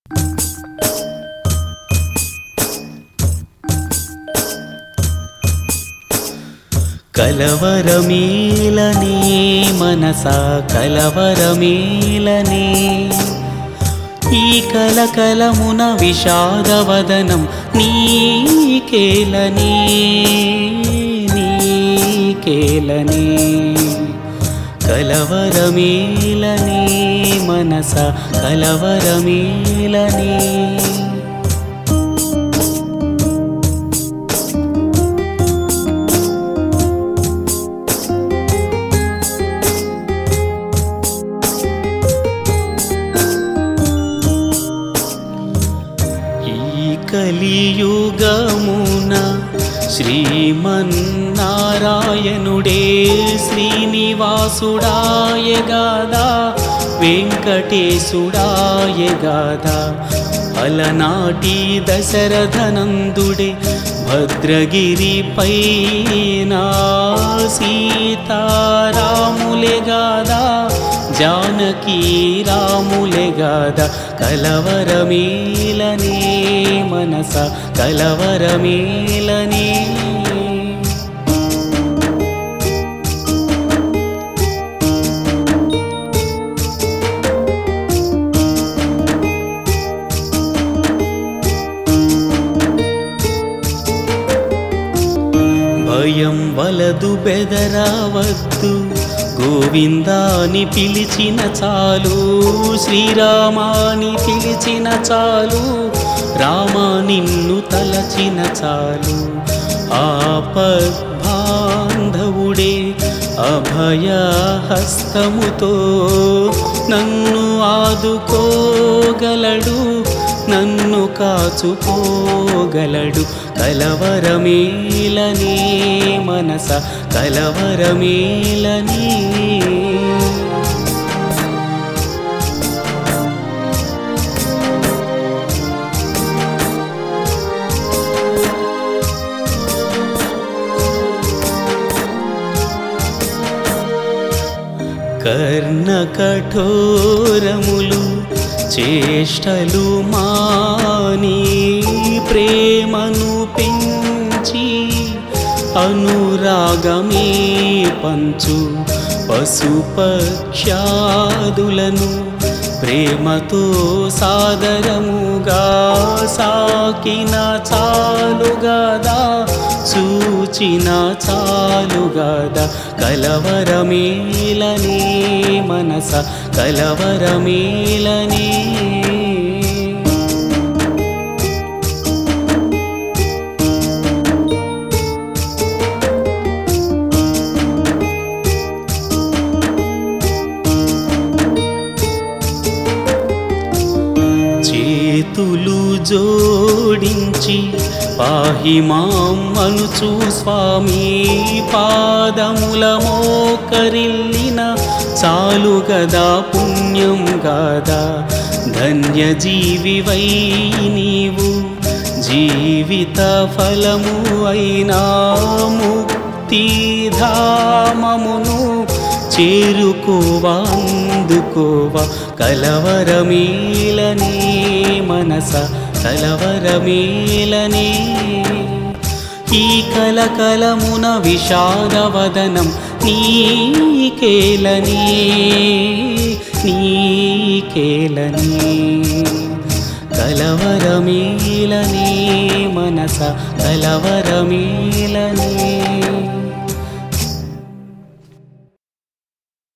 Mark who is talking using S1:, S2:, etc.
S1: కలవరమీలనే మనస కలవరమీలనే ఈ కలకలమున విషాదవదనం నీకేలనే నీకేలనే కలవరమీలనే మనస కలవరమీలనే ఈ కలియుగమున శ్రీమన్నారాయణుడే శ్రీనివాసుడాయ గాదా వెంకటేశుడాయ గాదా అలనాటి దశరథనందుడే భద్రగిరి పైన సీతారాములే గాదా జానకీ రాములే గాదా కలవరమేలనే మనస కలవరమేలనే భయం వలదు బెదరవద్దు గోవిందాని పిలిచిన చాలు శ్రీరామాని పిలిచిన చాలు రామ నిన్ను తలచిన చాలు ఆపద్బాంధవుడే అభయ హస్తముతో నన్ను ఆదుకోగలడు నన్ను కాచుకోగలడు కలవరమేలనే మనస కలవరమేలనే కర్ణ కఠోరములు చేష్టలు మాని ప్రేమను పెంచి అనురాగమే పంచు పశుపక్షాదులను ప్రేమతో సాదరముగా సాకిన చాలుగదా సూచిన చాలుగదా కలవరమేలనే మనస కలవరమేలనే చేతులు జోడించి పాహి మాం అనుచు స్వామి పాదముల మోకరిల్లిన చాలు గదా పుణ్యం గదా ధన్య జీవివై నీవు జీవిత ఫలము అయినా ముక్తిధామమును చేరుకోవా అందుకోవా కలవరమేలనే మనస కలవరమేలనే ఈ కలకలమున విషాదవదనం నీకేలనే నీకేలనే కలవరమేలనే మనస కలవరమేలనే